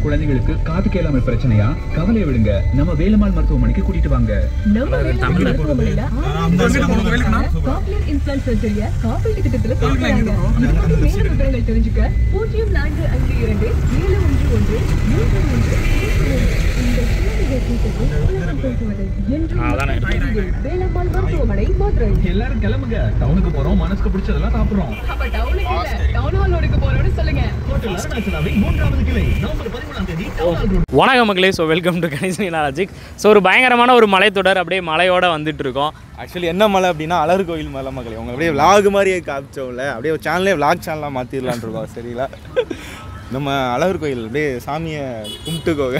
குழந்தைகளுக்கு காது கேளாமல் பிரச்சனையா கவலை விடுங்க நம்ம வேலம்மாள் மருத்துவமனைக்கு கூட்டிட்டு வாங்க நம்ம வேலம்மாள் மருத்துவமனையில காக்லியர் இம்ப்ளான்ட் சர்ஜரிய காப்பீட்டு திட்டத்துல சேர்க்கிறாங்க இது பத்தி மேலும் விவரங்கள் தெரிஞ்சுக்க பூஜ்ஜியம் நான்கு ஐந்து இரண்டு ஏழு ஒன்று ஒன்று மூன்று ஒன்று இந்த சிறுநீரக கூட்டத்தை உலகம் பேசுவது என்றும் மக்கள் வேலம்மாள் மருத்துவமனை மதுரை எல்லாரும் கிளம்புங்க டவுனுக்கு போறோம் மனசுக்கு பிடிச்சதெல்லாம் சாப்பிடுறோம் அப்ப டவுனுக்கு இல்ல டவுன் ஹால் ரோடுக்கு போறோம்னு சொல்லுங்க ஹோட்டல் அருணாச்சலாவின் மூன்றாவது கிளை நவம்பர் பதிமூணாம் தேதி டவுன் ஹால் ரோடு வணக்கம் மக்களே so welcome to Ganesan logic so ஒரு பயங்கரமான ஒரு மலைத்தொடர் அப்படியே மலையோட வந்துட்டு இருக்கோம் ஆக்சுவலி என்ன மலை அப்படின்னா அலர் கோயில் மலை மக்களே உங்களை அப்படியே விலாக் மாதிரியே காமிச்சோம்ல அப்படியே ஒரு சேனலே விலாக் சேனலாக மாற்றிடலான் இருக்கோம் சரிங்களா நம்ம அழகர் கோயில் அப்படியே சாமியை கும்பிட்டுக்கோங்க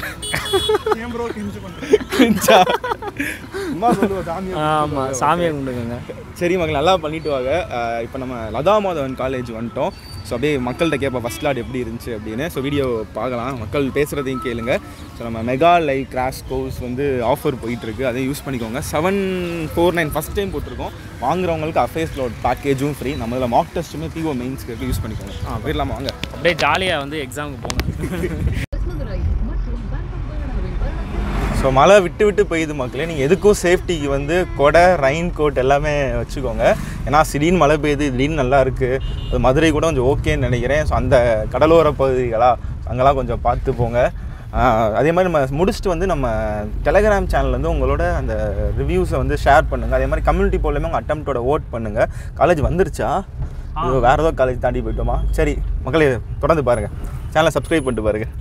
கிஞ்சா. சும்மா சொல்லுவோம் சாமியை ஆமாம் சாமியை கும்பிடுங்க சரி மக்கள் நல்லா பண்ணிட்டு வாங்க இப்போ நம்ம லதா மாதவன் காலேஜ் வந்துட்டோம் ஸோ அப்படியே மக்கள்கிட்ட கேட்போம் ஃபஸ்ட் லாட் எப்படி இருந்துச்சு அப்படின்னு ஸோ வீடியோ பார்க்கலாம் மக்கள் பேசுகிறதையும் கேளுங்க ஸோ நம்ம மெகா லைவ் கிராஷ் கோர்ஸ் வந்து ஆஃபர் போயிட்டுருக்கு அதையும் யூஸ் பண்ணிக்கோங்க seven four nine first time போட்டிருக்கோம் வாங்குறவங்களுக்கு அஃபேஸ் லோட் பேக்கேஜும் ஃப்ரீ நம்ம இதில் மாக் டெஸ்ட்டுமே பிஓ மெயின்ஸ்க்கு யூஸ் பண்ணிக்கோங்க ஆ போயிடலாமா வாங்க அப்படியே ஜாலியாக வந்து எக்ஸாமுக்கு போகணும் மதுரை மற்றும் பேங்க் ஆஃப் பரோடாவின் வருடத்தில் ஸோ மழை விட்டு விட்டு பெய்யுது மக்களே நீங்கள் எதுக்கும் சேஃப்டிக்கு வந்து கொடை ரெயின் கோட் எல்லாமே வச்சுக்கோங்க ஏன்னா திடீர்னு மழை பெய்யுது திடீர்னு நல்லா இருக்குது அது மதுரை கூட கொஞ்சம் ஓகேன்னு நினைக்கிறேன் ஸோ அந்த கடலோர பகுதிகளா அங்கெல்லாம் கொஞ்சம் பார்த்து போங்க ஆஹ் அதே மாதிரி நம்ம முடிச்சுட்டு வந்து நம்ம டெலகிராம் சேனல் வந்து உங்களோட அந்த ரிவ்யூஸை வந்து ஷேர் பண்ணுங்கள் அதே மாதிரி கம்யூனிட்டி போலமே உங்கள் அட்டம்ப்டோட ஓட் பண்ணுங்கள் காலேஜ் வந்துருச்சா இது வேறு ஏதோ காலேஜ் தாண்டி போயிட்டோமா சரி மக்களே தொடர்ந்து பாருங்கள் சேனலை சப்ஸ்கிரைப் பண்ணிட்டு பாருங்கள்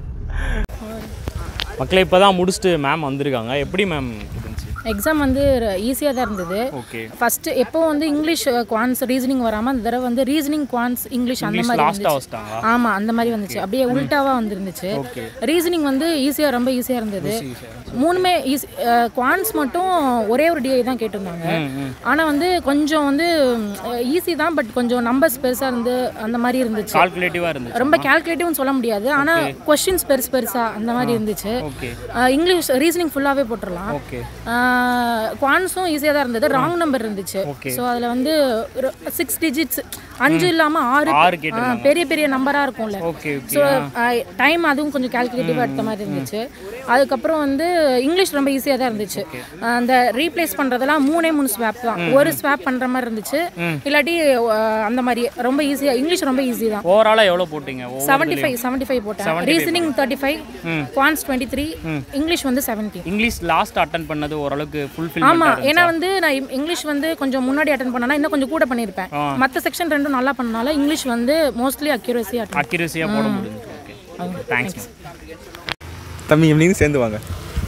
மக்களே இப்போ தான் முடிச்சுட்டு மேம் வந்திருக்காங்க எப்படி மேம் இருந்துச்சு எக்ஸாம் வந்து ஈஸியாக தான் இருந்தது ஓகே ஃபஸ்ட்டு எப்போ வந்து இங்கிலீஷ் குவான்ஸ் ரீசனிங் வராமல் அந்த தடவை வந்து ரீசனிங் குவான்ஸ் இங்கிலீஷ் அந்த இங்கிலீஷ் மாதிரி லாஸ்ட்டாக வந்துச்சு வச்சிட்டாங்களா ஆமாம் அந்த மாதிரி வந்துச்சு அப்படியே உல்ட்டாவாக வந்துருந்துச்சு ஓகே ரீசனிங் வந்து ஈஸியாக ரொம்ப ஈஸியாக இருந்தது மூணுமே ஈஸி குவான்ஸ் மட்டும் ஒரே ஒரு டிஐ தான் கேட்டிருந்தாங்க ஆனால் வந்து கொஞ்சம் வந்து ஈஸி தான் பட் கொஞ்சம் நம்பர்ஸ் பெருசாக இருந்து அந்த மாதிரி இருந்துச்சு கால்குலேட்டிவாக இருந்துச்சு ரொம்ப கால்குலேட்டிவ்னு சொல்ல முடியாது ஆனால் கொஸ்டின்ஸ் பெருசு பெருசாக அந்த மாதிரி இருந்துச்சு ஓகே அஹ் இங்கிலீஷ் ரீசனிங் ஃபுல்லாகவே போட்டுடலாம் ஓகே குவான்ஸும் ஈஸியாக தான் இருந்தது ராங் நம்பர் இருந்துச்சு ஸோ அதில் வந்து சிக்ஸ் டிஜிட்ஸ் அஞ்சு இல்லாமல் ஆறு ஆறு ஆ, பெரிய பெரிய நம்பராக இருக்கும்ல ஓகே ஓகே ஸோ டைம் அதுவும் கொஞ்சம் கால்குலேட்டிவாக எடுத்த மாதிரி இருந்துச்சு அதுக்கப்புறம் வந்து இங்கிலீஷ் ரொம்ப ஈஸியாக தான் இருந்துச்சு அஹ் அந்த ரீப்ளேஸ் பண்ணுறதெல்லாம் மூணே மூணு ஸ்வாப் தான் ஒரு ஸ்வாப் பண்ணுற மாதிரி இருந்துச்சு இல்லாட்டி அஹ், அந்த மாதிரி ரொம்ப ஈஸியாக இங்கிலீஷ் ரொம்ப ஈஸி தான் ஓவராலாக எவ்வளோ போட்டீங்க ஒவ்வொரு செவன்ட்டி ஃபைவ் செவன்ட்டி ஃபைவ் போட்டேன் reasoning thirty five quants twenty three English வந்து செவன்ட்டி இங்கிலீஷ் லாஸ்ட் அட்டன் பண்ணது ஓரளவுக்கு ஃபுல்ஃபில் ஆமா ஏன்னா வந்து நான் இம்- இங்கிலீஷ் வந்து கொஞ்சம் முன்னாடி அட்டன் பண்ணனா இன்னும் கொஞ்சம் கூட பண்ணியிருப்பேன் மற்ற செக்ஷன் ரெண்டும் நல்லா பண்ணனால இங்கிலீஷ் வந்து மோஸ்ட்லி அக்யூரஸி அட்டன் அக்யூரஸியாக போட முடிஞ்சு ஓகே தேங்க்ஸ் தம்பி எப்படின்னு சேர்ந்து வாங்க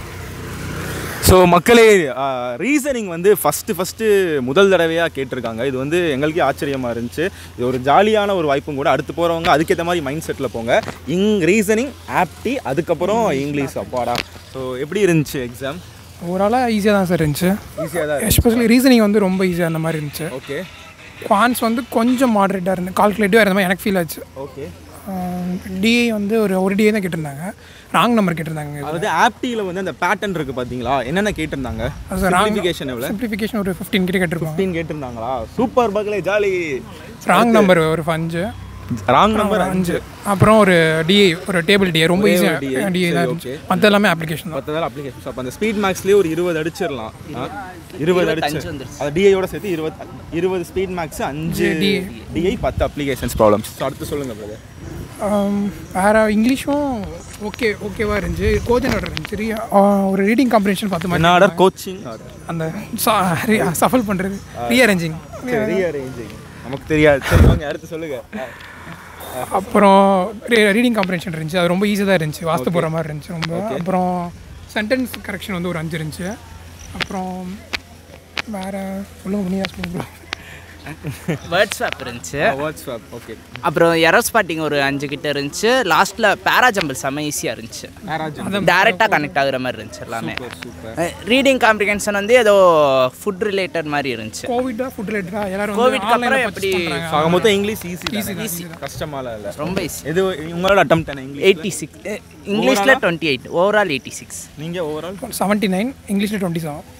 ஸோ மக்களே ரீசனிங் வந்து ஃபஸ்ட்டு ஃபஸ்ட்டு முதல் தடவையாக கேட்டிருக்காங்க இது வந்து எங்களுக்கே ஆச்சரியமாக இருந்துச்சு இது ஒரு ஜாலியான ஒரு வாய்ப்பும் கூட அடுத்து போகிறவங்க அதுக்கேற்ற மாதிரி மைண்ட் செட்டில் போங்க இங் ரீசனிங் ஆப்டி அதுக்கப்புறம் இங்கிலீஷ் அப்பாடா ஸோ எப்படி இருந்துச்சு எக்ஸாம் ஓவராலாக ஈஸியாக தான் சார் இருந்துச்சு ஈஸியாக தான் எஸ்பெஷலி ரீசனிங் வந்து ரொம்ப ஈஸியாக அந்த மாதிரி இருந்துச்சு ஓகே குவான்ஸ் வந்து கொஞ்சம் மாடரேட்டாக இருந்து கால்குலேட்டிவாக இருந்த மாதிரி எனக்கு ஃபீல் ஆச்சு ஓகே டிஐ வந்து ஒரு ஒரு டிஐ தான் கேட்டிருந்தாங்க ராங் நம்பர் கேட்டிருந்தாங்க அதாவது ஆப்டியில் வந்து அந்த பேட்டர்ன் இருக்குது பார்த்தீங்களா என்னென்ன கேட்டிருந்தாங்க அது ராங் சிம்பிளிஃபிகேஷன் எவ்வளோ சிம்பிளிஃபிகேஷன் ஒரு ஃபிஃப்டீன் கிட்ட கேட்டிருப்பாங்க ஃபிஃப்டீன் கேட்டிருந்தாங்களா சூப்பர் மக்களே ஜாலி ராங் நம்பர் ஒரு அஞ்சு ராங் நம்பர் அஞ்சு அப்புறம் ஒரு டிஐ ஒரு டேபிள் டிஐ ரொம்ப ஒரே ஒரு ஈஸியாக DA, டிஐ தான் சரி, இருந்துச்சு மற்ற எல்லாமே அப்ளிகேஷன் தான் பத்ததால் அப்ளிகேஷன்ஸ் அப்போ அந்த ஸ்பீட் மேக்ஸ்லேயே ஒரு இருபது அடிச்சிடலாம் ஆ? இருபது அடிச்சு அது டிஐயோட சேர்த்து இருபது இருபது ஸ்பீட் மேக்ஸ் அஞ்சு டிஐ பத்து அப்ளிகேஷன்ஸ் ப்ராப்ளம்ஸ் ஸோ அடுத்து சொல்லுங்க பிரதர் வேற இங்கிலீஷும் ஓகே ஓகேவாக இருந்துச்சு கோஜன் ஆர்டர் இருந்துச்சு re- ஆ, ஒரு ரீடிங் காம்படிஷன் பார்த்த மாதிரி என்ன ஆர்டர் கோச்சிங் ஆர்டர் அந்த சஃபல் பண்ணுறது ரீஅரேஞ்சிங் ரீஅரேஞ்சிங் நமக்கு தெரியாது சரி வாங்க அடுத்து சொல்லுங்க அப்புறம் ரீடிங் காம்ப்ரிஹென்ஷன் இருந்துச்சு அது ரொம்ப ஈஸியாக தான் இருந்துச்சு வாஸ்து போகிற மாதிரி இருந்துச்சு ரொம்ப அப்புறம் சென்டென்ஸ் கரெக்ஷன் வந்து ஒரு அஞ்சு இருந்துச்சு அப்புறம் வேறு சொல்லுங்க நீயா சொல்லுங்க வேர்ட் ஸ்வாப் இருந்துச்சு வாட்ஸ்அப் ஓகே அப்புறம் எரர் ஸ்பாட்டிங் ஒரு அஞ்சு கிட்ட இருந்துச்சு லாஸ்ட்டில் பேராஜம்பிள் செம்ம ஈஸியாக இருந்துச்சு டேரெக்டாக கனெக்ட் ஆகுற மாதிரி இருந்துச்சு எல்லாமே ரீடிங் காம்ப்ரிகன்ஷன் வந்து ஏதோ ஃபுட் ரிலேட்டட் மாதிரி இருந்துச்சு கோவிட்டா ஃபுட் ரிலேட்டடா எல்லாரும் கோவிட்க்கு அப்புறம் எப்படி ஆக மொத்தம் இங்கிலீஷ் ஈஸி ஈஸி கஷ்டமாலாம் இல்லை ரொம்ப ஈஸி எது உங்களோட அட்டம் தானே இங்கிலீஷ் எயிட்டி சிக்ஸ் இங்கிலீஷில் twenty eight overall eighty six நீங்கள் ஓவரால் செவன்ட்டி நைன் இங்கிலீஷில் டுவெண்ட்டி செவன்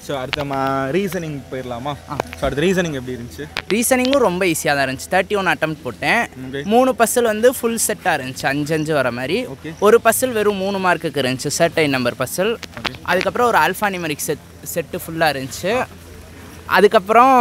ஸோ அடுத்த மா ரீசனிங் போயிடலாமா ஸோ அடுத்த ரீசனிங் எப்படி இருந்துச்சு ரீசனிங்கும் ரொம்ப ஈஸியாக தான் இருந்துச்சு தேர்ட்டி ஒன் அட்டம் போட்டேன் Okay. மூணு பஸ்ஸில் வந்து ஃபுல் செட்டாக இருந்துச்சு அஞ்சு அஞ்சு வர மாதிரி Okay. ஒரு பஸ்ஸில் வெறும் மூணு மார்க்குக்கு இருந்துச்சு சர்டைன் நம்பர் பஸ்ஸில் அதுக்கப்புறம் ஒரு ஆல்ஃபா நிமரிக் செட் செட்டு ஃபுல்லாக இருந்துச்சு அதுக்கப்புறம்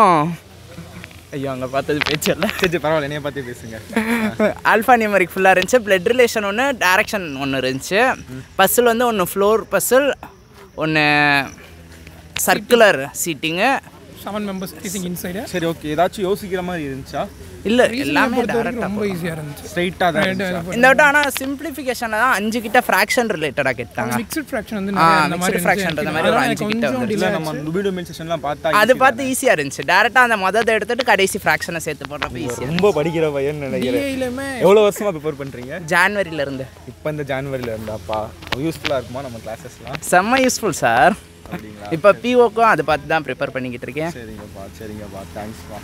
ஐயோ அங்கே பார்த்தது பேச்சல்ல சரி சரி பரவாயில்ல என்னைய பார்த்து பேசுங்க ஆல்ஃபா நியூமரிக் ஃபுல்லாக இருந்துச்சு பிளட் ரிலேஷன் ஒன்று டைரக்ஷன் ஒன்று இருந்துச்சு பஸ்ஸில் வந்து ஒன்று ஃப்ளோர் பஸ்ஸில் ஒன்று சர்க்குலர் சீட்டிங்கு செவன் மெம்பர்ஸ் டீசிங் இன்சைடு சரி ஓகே ஏதாச்சும் யோசிக்கிற மாதிரி இருந்துச்சா இல்லை எல்லாமே பொறுத்த வரைக்கும் டேரெக்டாக ரொம்ப ஈஸியாக இருந்துச்சு ஸ்ட்ரைட்டாக தான் இருந்துச்சா இந்த வட்டம் ஆனால் சிம்பிளிஃபிகேஷனில் தான் அஞ்சு கிட்ட ஃப்ராக்ஷன் ரிலேட்டடாக கேட்டாங்க மிக்சட் ஃப்ராக்ஷன் வந்து ஆ, நிறைய அந்த mixed மாதிரி fraction இருந்துச்சு. அந்த மாதிரி ஒரு அதனால அஞ்சு கிட்ட கொஞ்சம் வந்துச்சு. இல்லை delay நம்ம ஆச்சு. டுபி டுமில் செஷன்லாம் பார்த்தா அது easy பார்த்து ஈஸியாக இருந்துச்சு டேரெக்டாக அந்த மொதல் எடுத்துட்டு கடைசி ஃப்ராக்ஷனை சேர்த்து போடுறப்ப தானே. ஈஸியாக ரொம்ப படிக்கிற பையன் நினைக்கிறேன் DA-லயுமே எவ்வளோ வருஷமா ப்ரிப்பேர் பண்ணுறீங்க ஜான்வரியிலேருந்து இப்போ இந்த ஜான்வரியில் இருந்தாப்பா யூஸ்ஃபுல்லாக இருக்குமா நம்ம கிளாஸஸ்லாம் செம்ம யூஸ்ஃபுல் சார் அப்படிங்களா இப்போ பிஓக்கும் அதை பார்த்து தான் ப்ரிப்பேர் பண்ணிக்கிட்டு இருக்கேன் சரிங்கப்பா சரிங்கப்பா தேங்க்ஸ்ப்பா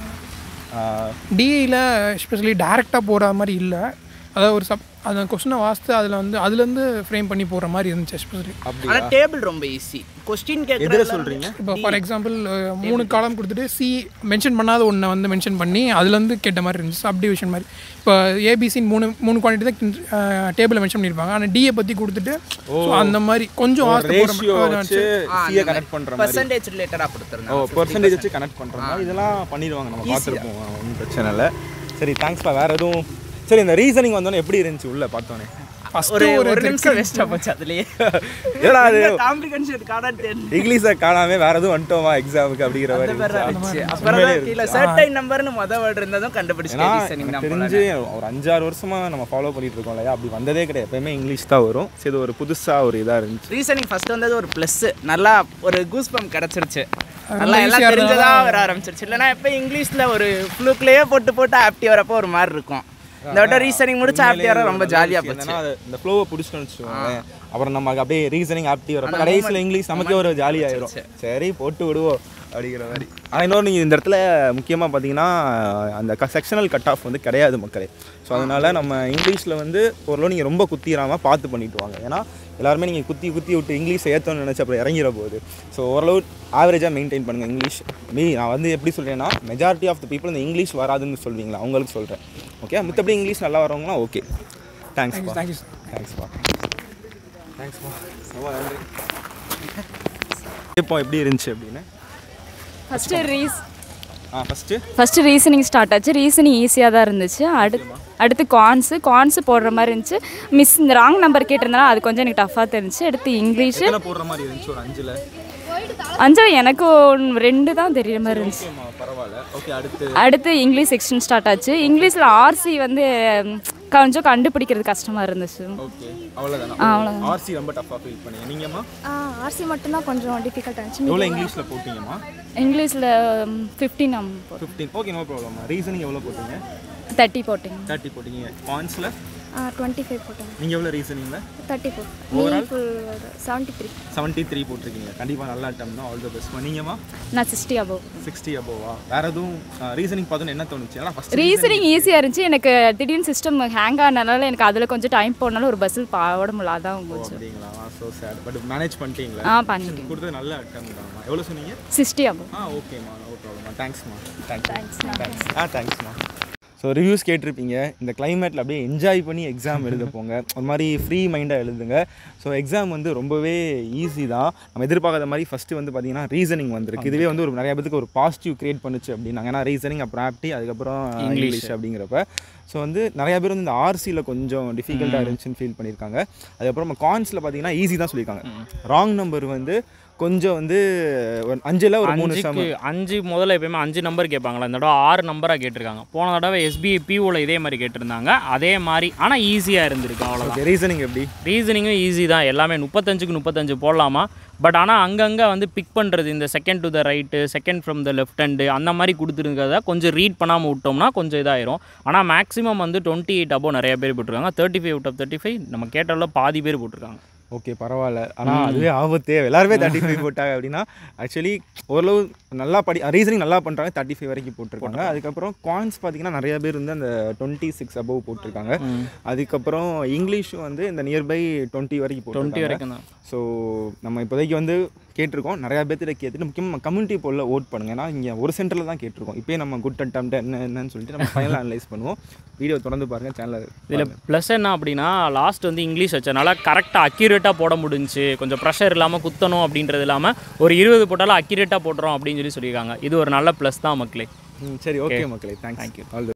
டிஐயில் எஸ்பெஷலி டேரெக்டாக போகிற மாதிரி இல்லை அதாவது ஒரு சப் அந்த கொஸ்டினை வாசித்து அதில் வந்து அதுலேருந்து ஃப்ரேம் பண்ணி போகிற மாதிரி இருந்துச்சு எஸ்பெஷலி அப்படியா ஆனால் டேபிள் ரொம்ப ஈஸி கொஸ்டின் எதில் கேட்குறது சொல்கிறீங்க இப்போ ஃபார் எக்ஸாம்பிள் மூணு காலம் கொடுத்துட்டு சி மென்ஷன் பண்ணாத ஒன்றை வந்து மென்ஷன் பண்ணி அதுலேருந்து கேட்ட மாதிரி இருந்துச்சு சப்டிவிஷன் மாதிரி இப்போ ஏபிசின்னு மூணு மூணு குவான்டிட்டி தான் டேபிளில் மென்ஷன் பண்ணியிருப்பாங்க ஆனால் டிஏ பற்றி கொடுத்துட்டு so அந்த மாதிரி கொஞ்சம் வாசித்து போகிற ரேஷியோ மாதிரி வச்சு சிஏ கனெக்ட் பண்ணுற மாதிரி பர்சன்டேஜ் ரிலேட்டடாக ஓ கொடுத்துருந்தேன் பர்சன்டேஜ் வச்சு கனெக்ட் பண்ணுற மாதிரி இதெல்லாம் பண்ணிடுவாங்க நம்ம பார்த்துருப்போம் ஒன்றும் பிரச்சனை இல்லை சரி தேங்க்ஸ்ப்பா வேறு எதுவும் சரி இந்த ரீசனிங் வந்தோன்னே எப்படி இருந்துச்சு உள்ள பார்த்தோன்னே ஒரு ஒரு நிமிஷம் வேஸ்ட்டாக போச்சு அதுலேயே ஏடா அது காம்ப்ளிகேஷன் கார்டாக தெரியல இங்கிலீஷை காணாம வேற எதுவும் வந்துட்டோமா எக்ஸாமுக்கு அப்படிங்கிற மாதிரி இருந்துச்சா? அப்புறம் தான் கீழே சர்டைன் நம்பர்னு மொதல் வேர்டு இருந்ததும் ஏன்னா கண்டுபிடிச்சிட்டேன் ரீசனிங் எனக்கு நம்பர் தெரிஞ்சு ஒரு அஞ்சாறு வருஷமா நம்ம ஃபாலோ பண்ணிட்டு இருக்கோம் இல்லையா அப்படி வந்ததே கிடையாது எப்பயுமே இங்கிலீஷ் தான் வரும் சரி இது ஒரு புதுசா ஒரு இதா இருந்துச்சு ரீசனிங் ஃபர்ஸ்ட் வந்தது ஒரு ப்ளஸ் நல்லா ஒரு கூஸ் பம்ப் கிடச்சிருச்சு நல்லா ரொம்ப எல்லாம் easy-ஆ தெரிஞ்சதா வர ஆரம்பிச்சிருச்சு இல்லைன்னா எப்போ இங்கிலீஷில் ஒரு ஃப்ளூக்லேயே போட்டு போட்டு ஆப்டி வரப்போ ஒரு மாதிரி இருக்கும் இந்த வட்டம் ரீசனிங் முடிச்சு ஆப்டி வர ரொம்ப ஜாலியாக போச்சு என்னன்னா அது- இந்த ஃப்ளோவை பிடிச்சிட்டோம்னு வச்சுக்கோங்களேன் அப்புறம் நம்ம அப்படியே ரீசனிங் ஆப்டி வரப்ப கடைசியில் இங்கிலீஷ் நமக்கே ஒரு ஜாலி ஆயிரும் சரி போட்டு விடுவோம் அப்படிங்கிற மாதிரி ஆனால் இன்னொரு நீங்கள் இந்த இடத்துல முக்கியமாக பார்த்தீங்கன்னா அந்த செக்ஷனல் கட் ஆஃப் வந்து கிடையாது மக்களே ஸோ அதனால நம்ம இங்கிலீஷில் வந்து ஓரளவு நீங்கள் ரொம்ப குத்திராமல் பார்த்து பண்ணிட்டு வாங்க ஏன்னா எல்லாருமே நீங்கள் குத்தி குத்தி விட்டு இங்கிலீஷ் ஏற்றணும்னு நினச்சி அப்புறம் இறங்கிற போகுது ஸோ ஓரளவு ஆவரேஜாக மெயின்டைன் பண்ணுங்கள் இங்கிலீஷ் மீ நான் வந்து எப்படி சொல்கிறேன்னா மெஜாரிட்டி ஆஃப் த பீப்புள் இந்த இங்கிலீஷ் வராதுன்னு சொல்வீங்களா அவங்களுக்கு சொல்கிறேன் ஓகே மற்றபடி இங்கிலீஷ் நல்லா வரவங்களாம் ஓகே தேங்க்ஸ்ப்பா தேங்க்யூ சார் தேங்க்ஸ்ப்பா தேங்க்ஸ்ப்பா ரொம்ப நன்றி இப்போ எப்படி இருந்துச்சு அப்படின்னு ஃபஸ்ட்டு ரீஸ் ஆ ஃபஸ்ட்டு ஃபஸ்ட்டு ரீசனிங் ஸ்டார்ட் ஆச்சு ரீசனிங் ஈஸியாக தான் இருந்துச்சு அடுத்து அடுத்து கான்ஸு கான்ஸு போடுற மாதிரி இருந்துச்சு மிஸ் இந்த ராங் நம்பர் கேட்டிருந்தாலும் அது கொஞ்சம் எனக்கு டஃப்பாக தெரிஞ்சுச்சு அடுத்து இங்கிலீஷு எத்தனை போடுற மாதிரி இருந்துச்சு ஒரு அஞ்சில் அஞ்சு எனக்கு ஒன்று ரெண்டு தான் தெரியுற மாதிரி இருந்துச்சு ஓகேம்மா பரவாயில்ல ஓகே அடுத்து அடுத்து இங்கிலீஷ் செக்ஷன் ஸ்டார்ட் ஆச்சு இங்கிலீஷில் ஆர்சி வந்து ம், கொஞ்சம் கண்டுபிடிக்கிறது கஷ்டமாக இருந்துச்சு ஓகே அவ்வளோதானா அவ்வளோதான். ஆர்சி ரொம்ப டஃப்பாக ஃபீல் பண்ணீங்க நீங்கம்மா ஆர்சி மட்டும்தான் கொஞ்சம் டிஃபிகல்ட் ஆச்சு எவ்வளோ இங்கிலீஷில் போட்டீங்கம்மா இங்கிலீஷில் ஃபிஃப்டீன் நம் ஃபிஃப்டீன் ஓகே நோ ப்ராப்ளம்மா ரீசனிங் எவ்வளோ போட்டீங்க தேர்ட்டி போட்டிங்க தேர்ட்டி போட்டீங்க பாயிண்ட்ஸில் டுவெண்ட்டி ஃபைவ் போட்டேன் நீங்கள் எவ்வளோ ரீசனிங்கில் thirty four meaning full seventy three seventy three போட்டிருக்கீங்க கண்டிப்பாக நல்ல அட்டம் தான் ஆல் த பெஸ்ட் நீங்கம்மா நான் சிக்ஸ்டி அபவ் சிக்ஸ்டி அபோவா வேறு எதுவும் ரீசனிங் பார்த்தோன்னு என்ன தோணுச்சு ஏன்னா ஃபஸ்ட் ரீசனிங் ஈஸியாக இருந்துச்சு எனக்கு திடீர்னு சிஸ்டம் ஹேங் ஆனதுனால எனக்கு அதில் கொஞ்சம் டைம் போனாலும் ஒரு பஸ்ஸில் பாட முடியல அதான் போச்சு அப்படிங்களா ஸோ சேட் பட் மேனேஜ் பண்ணிட்டீங்களா ஆ பண்ணிட்டேன் கொடுத்தது நல்ல அட்டம் தான்மா எவ்வளோ சொன்னீங்க சிக்ஸ்டி அபவ் ஆ ஓகேம்மா நோ ப்ராப்ளம்மா தேங்க்ஸ்மா தேங்க்ஸ் தேங்க்ஸ் ஆ தேங்க்ஸ்மா ஸோ ரிவ்யூஸ் கேட்டிருப்பீங்க இந்த கிளைமேட்டில் அப்படியே என்ஜாய் பண்ணி எக்ஸாம் எழுத போங்க ஒரு மாதிரி ஃப்ரீ மைண்டாக எழுதுங்க ஸோ எக்ஸாம் வந்து ரொம்பவே ஈஸி தான் நம்ம எதிர்பார்க்காத மாதிரி ஃபஸ்ட்டு வந்து பார்த்தீங்கன்னா ரீசனிங் வந்திருக்கு இதுவே வந்து ஒரு நிறைய பேருக்கு ஒரு பாசிட்டிவ் கிரியேட் பண்ணுச்சு அப்படின்னாங்க ஏன்னா ரீசனிங் அப்புறம் ஆப்டி அதுக்கப்புறம் இங்கிலீஷ் அப்படிங்கிறப்ப ஸோ வந்து நிறைய பேர் வந்து இந்த ஆர்சியில் கொஞ்சம் டிஃபிகல்ட்டாக இருந்துச்சுன்னு ஃபீல் பண்ணியிருக்காங்க அதுக்கப்புறம் கான்ஸில் பார்த்தீங்கன்னா ஈஸி தான் சொல்லியிருக்காங்க ராங் நம்பர் வந்து கொஞ்சம் வந்து ஒரு அஞ்சில் ஒரு மூணு சம அஞ்சுக்கு அஞ்சு முதல்ல எப்பயுமே அஞ்சு நம்பர் கேட்பாங்களா இந்த தடவை ஆறு நம்பராக கேட்டிருக்காங்க போன தடவை எஸ்பிஐ பிஓவில் இதே மாதிரி கேட்டிருந்தாங்க அதே மாதிரி ஆனால் ஈஸியாக இருந்திருக்கு அவ்வளோதான் ஓகே ரீசனிங் எப்படி ரீசனிங்கும் ஈஸி தான் எல்லாமே முப்பத்தஞ்சுக்கு முப்பத்தஞ்சு போடலாமா பட் ஆனால் அங்கங்கே வந்து பிக் பண்ணுறது இந்த second to the right second from the left hand அந்த மாதிரி கொடுத்துருக்கிறத கொஞ்சம் ரீட் பண்ணாமல் விட்டோம்னா கொஞ்சம் இதாயிரும் ஆனால் மேக்ஸிமம் வந்து டுவெண்ட்டி எயிட் அபோ நிறைய பேர் போட்டிருக்காங்க thirty five out of thirty five நம்ம கேட்டால பாதி பேர் போட்டிருக்காங்க ஓகே பரவாயில்ல ஆனால் அதுவே ஆபத்தே எல்லாருமே தேர்ட்டி ஃபைவ் போட்டாங்க அப்படின்னா ஆக்சுவலி ஓரளவு நல்லா படி ரீசனிங் நல்லா பண்ணுறாங்க தேர்ட்டி ஃபைவ் வரைக்கும் போட்டிருக்காங்க அதுக்கப்புறம் காயின்ஸ் பார்த்தீங்கன்னா நிறைய பேர் வந்து அந்த டுவெண்ட்டி சிக்ஸ் அபவ் போட்டிருக்காங்க அதுக்கப்புறம் இங்கிலீஷும் வந்து இந்த நியர்பை டுவெண்ட்டி வரைக்கும் டுவெண்ட்டி போட்டிருக்காங்க வரைக்கும் தான் ஸோ நம்ம இப்போதைக்கு வந்து கேட்டிருக்கோம் நிறையா பேர்த்திட்ட கேட்டுட்டு முக்கியமாக கம்யூனிட்டி போலில் ஓட் பண்ணுங்க ஏன்னா இங்கே ஒரு சென்டரில் தான் கேட்டிருக்கோம் இப்போயே நம்ம குட் அட்டம் என்ன என்னன்னு சொல்லிட்டு நம்ம ஃபைனல் அனலைஸ் பண்ணுவோம் வீடியோ தொடர்ந்து பாருங்கள் சேனலில் இதில் ப்ளஸ் என்ன அப்படின்னா லாஸ்ட் வந்து இங்கிலீஷ் வச்சனால கரெக்டாக அக்யூரேட்டாக போட முடிஞ்சுச்சு கொஞ்சம் ப்ரெஷர் இல்லாமல் குத்தணும் அப்படின்றது இல்லாமல் ஒரு இருபது போட்டாலும் அக்யூரேட்டாக போட்டுறோம் அப்படின்னு சொல்லி சொல்லியிருக்காங்க இது ஒரு நல்ல ப்ளஸ் தான் மக்களே ம் சரி ஓகே மக்களே தேங்க்ஸ் தேங்க்யூ ஆல்